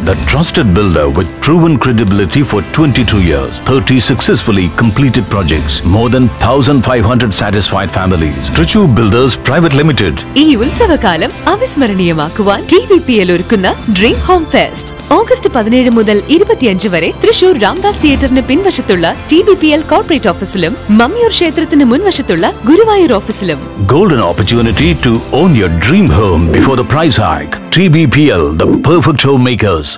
the trusted builder with proven credibility for 22 years, 30 successfully completed projects, more than 1,500 satisfied families. Trichu Builders Private Limited. ഈ ഉത്സവകാലം അവിസ്മരണീയമാക്കുവാൻ T B P L ഒരുക്കുന്ന dream home fest August പതിനേഴ് മുതൽ ഇരുപത്തിയഞ്ച് വരെ തൃശൂർ രാംദാസ് തിയേറ്ററിന് പിൻവശത്തുള്ള T B P L corporate ഓഫീസിലും മമ്മിയൂർ ക്ഷേത്രത്തിന് മുൻവശത്തുള്ള ഗുരുവായൂർ ഓഫീസിലും Golden opportunity to own your dream home before the price hike. TBPL, the perfect homemakers.